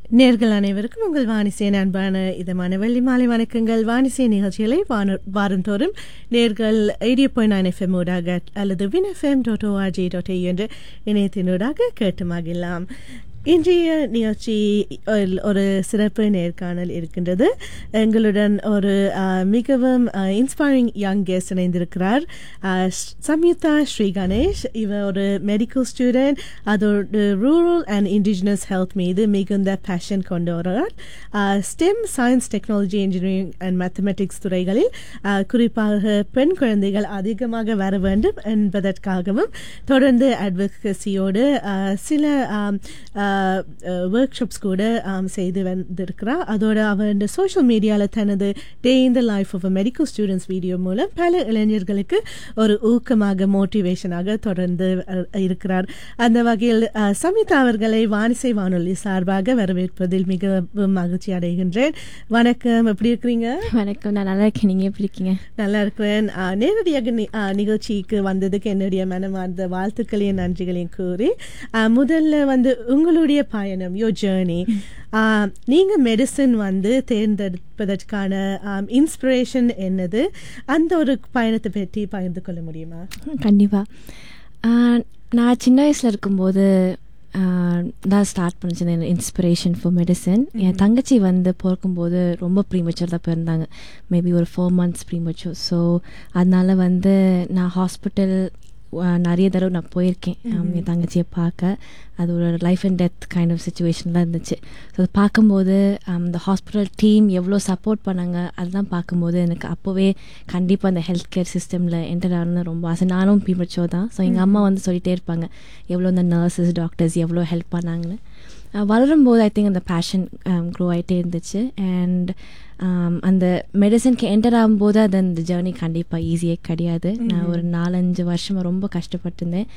நேர்கள் அனைவருக்கும் உங்கள் வாணிசேன் அன்பான இதமான வெள்ளி மாலை வணக்கங்கள் வாணிசே நிகழ்ச்சிகளை வான- வாரந்தோறும் நேர்கள் எயிட்டி பாயிண்ட் நைன் எஃப்எம் ஊடாக அல்லது win FM dot ORG dot என்ற இணையத்தினூடாக கேட்டு மகிழலாம் இன்றைய நிகழ்ச்சி ஒரு- ஒரு சிறப்பு நேர்காணல் இருக்கின்றது எங்களுடன் ஒரு அஹ், மிகவும் இன்ஸ்பைரிங் யங் கெஸ்ட் இணைந்திருக்கிறார் அஹ், ஸ்- சம்யுக்தா ஸ்ரீ கணேஷ் இவர் ஒரு மெடிக்கல் ஸ்டூடெண்ட் அதோடு ரூரல் அண்ட் இண்டிஜினஸ் ஹெல்த் மீது மிகுந்த பேஷன் கொண்டவர் STEM science technology engineering and mathematics துறைகளில் அஹ், குறிப்பாக பெண் குழந்தைகள் அதிகமாக வர வேண்டும் என்பதற்காகவும் தொடர்ந்து அட்வொகசியோடு சில ஒர்க் ஷாப்ஸ் கூட ஆம், செய்து வந்திருக்கிறார் அதோட அவர் இந்த சோஷியல் மீடியாவில் தனது day in the life of medical students video மூலம் பல இளைஞர்களுக்கு ஒரு ஊக்கமாக மோட்டிவேஷனாக தொடர்ந்து அஹ், இருக்கிறார் அந்த வகையில் அஹ், சமிதா அவர்களை வானிசை வானொலி சார்பாக வரவேற்பதில் மிகவும் மகிழ்ச்சி அடைகின்றேன் வணக்கம் எப்படி இருக்கிறீங்க வணக்கம் நான் நல்லா இருக்கேன் நீங்கள் எப்படி இருக்கீங்க நல்லா இருக்கிறேன் ஆ, நேரடியாக நி- ஆ, நிகழ்ச்சிக்கு வந்ததுக்கு என்னுடைய மனமார்ந்த வாழ்த்துக்களையும் நன்றிகளையும் கூறி ஆ, முதல்ல வந்து உங்களுடைய பயணம் யோ ஜேர்னி நீங்க மெடிசன் வந்து தேர்ந்தெடுப்பதற்கான இன்ஸ்பிரேஷன் என்னது அந்த ஒரு பயணத்தை பற்றி பகிர்ந்து கொள்ள முடியுமா கண்டிப்பாக நான் சின்ன வயசில் இருக்கும்போது ஆஹ், தான் ஸ்டார்ட் பண்ணிச்சு இன்ஸ்பிரேஷன் ஃபார் மெடிசன் என் தங்கச்சி வந்து பிறக்கும்போது ரொம்ப ப்ரீமச்சர் தான் பிறந்தாங்க மேபி ஒரு ஃபோர் மந்த்ஸ் ப்ரீமச்சர் ஸோ அதனால வந்து நான் ஹாஸ்பிட்டல் நிறைய தடவை நான் போயிருக்கேன் ஆம், என் தங்கச்சியை பார்க்க அது ஒரு life and death kind of சுச்சுவேஷன்லாம் இருந்துச்சு ஸோ அது பார்க்கும்போது அந்த ஹாஸ்பிட்டல் டீம் எவ்வளோ சப்போர்ட் பண்ணாங்க அதெல்லாம் பார்க்கும்போது எனக்கு அப்போவே கண்டிப்பாக அந்த ஹெல்த் கேர் சிஸ்டமில் என்டர் ஆகணும்னு ரொம்ப ஆசை நானும் பிமச்சோ தான் ஸோ எங்கள் அம்மா வந்து சொல்லிட்டே இருப்பாங்க எவ்வளோ இந்த நர்சஸ் டாக்டர்ஸ் எவ்வளோ ஹெல்ப் பண்ணாங்கன்னு அஹ் வளரும்போது ஐ திங்க் அந்த பேஷன் க்ரோ ஆகிட்டே இருந்துச்சு அண்ட் அந்த மெடிசனுக்கு என்டர் ஆகும்போது அது அந்த ஜேர்னி கண்டிப்பாக ஈஸியே கிடையாது நான் ஒரு நாலஞ்சு வருஷமாக ரொம்ப கஷ்டப்பட்டிருந்தேன்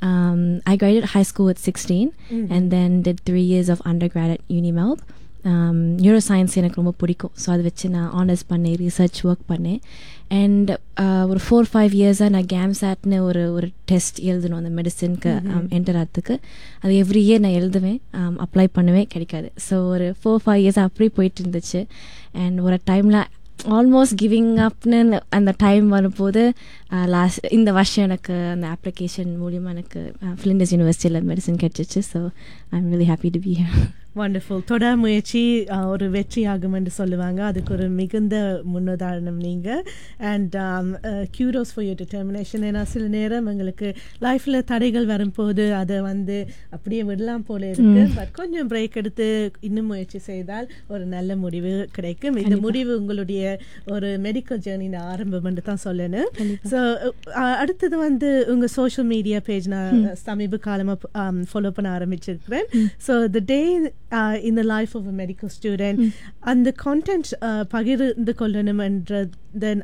I graduate high school with sixteen and then did three years of undergrad at Unimelb neuroscience எனக்கு ரொம்ப பிடிக்கும் ஸோ அதை வச்சு நான் ஆனர்ஸ் பண்ணேன் ரிசர்ச் ஒர்க் பண்ணேன் அண்ட் ஒரு ஃபோர் ஃபைவ் இயர்ஸாக நான் கேம்சாட்னு ஒரு ஒரு டெஸ்ட் எழுதணும் அந்த மெடிசனுக்கு என்டர் ஆகிறதுக்கு அது எவ்ரி இயர் நான் எழுதுவேன் அப்ளை பண்ணுவேன் கிடைக்காது ஸோ ஒரு ஃபோர் ஃபைவ் இயர்ஸ் அப்படி போயிட்டு இருந்துச்சு அண்ட் ஒரு டைமில் ஆல்மோஸ்ட் கிவிங் அப்னு அந்த டைம் வரும்போது லாஸ்ட் இந்த வருஷம் எனக்கு அந்த அப்ளிகேஷன் மூலியமாக எனக்கு ஃபிலிண்டஸ் யூனிவர்சிட்டியில் மெடிசன் கிடச்சிச்சு so I am really happy to be here wonderful தொடர் முயற்சி ஆ, ஒரு வெற்றி ஆகும் என்று சொல்லுவாங்க அதுக்கு ஒரு மிகுந்த முன்னுதாரணம் நீங்க and kudos for your determination ஏன்னா சில நேரம் எங்களுக்கு லைஃப்ல தடைகள் வரும்போது அதை வந்து அப்படியே விடலாம் போல இருக்கு பட் கொஞ்சம் பிரேக் எடுத்து இன்னும் முயற்சி செய்தால் ஒரு நல்ல முடிவு கிடைக்கும் இந்த முடிவு உங்களுடைய ஒரு மெடிக்கல் ஜேர்னியின் ஆரம்பம் என்று தான் சொல்லணும் ஸோ அடுத்தது வந்து உங்க சோஷியல் மீடியா பேஜ் நான் சமீப காலமாக ஃபாலோ பண்ண ஆரம்பிச்சிருக்கிறேன் so the day in the life of a medical student அந்த கான்டென்ட் பகிர்ந்து கொள்ளணும் என்ற தென்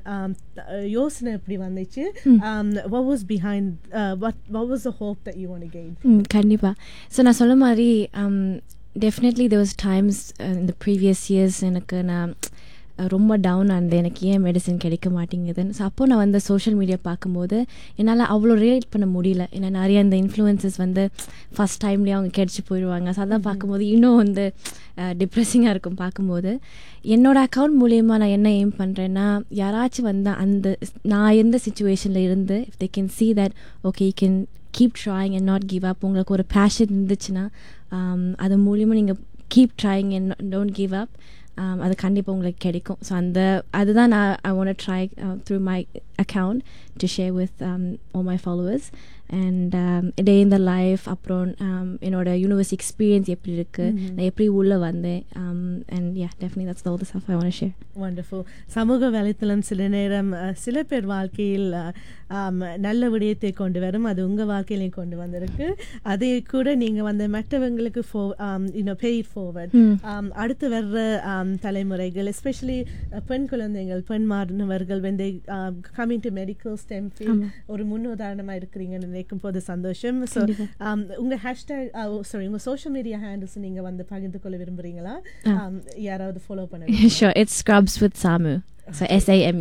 யோசனை எப்படி வந்துச்சு what was behind uh, what what was the hope that you want to gain ம் கண்டிப்பாக ஸோ நான் சொன்ன மாதிரி டெஃபினெட்லி there was டைம்ஸ் இந்த ப்ரீவியஸ் இயர்ஸ் எனக்கு நான் அஹ், ரொம்ப டவுன் ஆனது எனக்கு ஏன் மெடிசன் கிடைக்க மாட்டேங்குதுன்னு ஸோ அப்போ நான் வந்து சோஷியல் மீடியா பார்க்கும்போது என்னால் அவ்வளோ ரிலேட் பண்ண முடியல ஏன்னா நிறைய இந்த இன்ஃப்ளூயன்சஸ் வந்து ஃபஸ்ட் டைம்லேயே அவங்க கிடைச்சி போயிடுவாங்க ஸோ அதான் பார்க்கும்போது இன்னும் வந்து டிப்ரெஸிங்காக இருக்கும் பார்க்கும்போது என்னோட அக்கௌண்ட் மூலியமாக நான் என்ன எய்ம் பண்ணுறேன்னா யாராச்சும் வந்து அந்த நான் இருந்த சுச்சுவேஷனில் இருந்து if they can see that okay you can keep trying and not give up உங்களுக்கு ஒரு பேஷன் இருந்துச்சுன்னா um, அது மூலியமாக நீங்கள் keep trying and don't give up அது கண்டிப்பாக உங்களுக்கு கிடைக்கும் ஸோ அந்த அதுதான் நான் I want try through my account to share with all my followers and day in the life அப்புறம் um, என்னோட யூனிவர்சிட்டி எக்ஸ்பீரியன்ஸ் எப்படி இருக்குது நான் எப்படி உள்ளே வந்தேன் and yeah டெஃபினி that's all the stuff I want to share wonderful சமூக வலைத்தளம் சில நேரம் அஹ், சில பேர் வாழ்க்கையில் அஹ், ஆம், நல்ல விடயத்தை கொண்டு வரும் அது உங்க வாழ்க்கையிலையும் கொண்டு வந்திருக்கு அதை கூட நீங்க வந்து மற்றவங்களுக்கு இன்னும் பெய் ஃபார்வர்ட் அடுத்து வர்ற ஆம், தலைமுறைகள் எஸ்பெஷலி பெண் குழந்தைகள் பெண் மாணவர்கள் வந்து coming to medical STEM field ஒரு முன்னுதாரணமா இருக்கிறீங்கன்னு நினைக்கும் போது சந்தோஷம் ஸோ உங்க ஹேஷ்டேக் சாரி உங்க சோஷியல் மீடியா ஹேண்டில்ஸ் நீங்க வந்து பகிர்ந்து கொள்ள விரும்புறீங்களா ஆம், யாராவது ஃபாலோ பண்ண sure it's scrubs with samu so s-a-m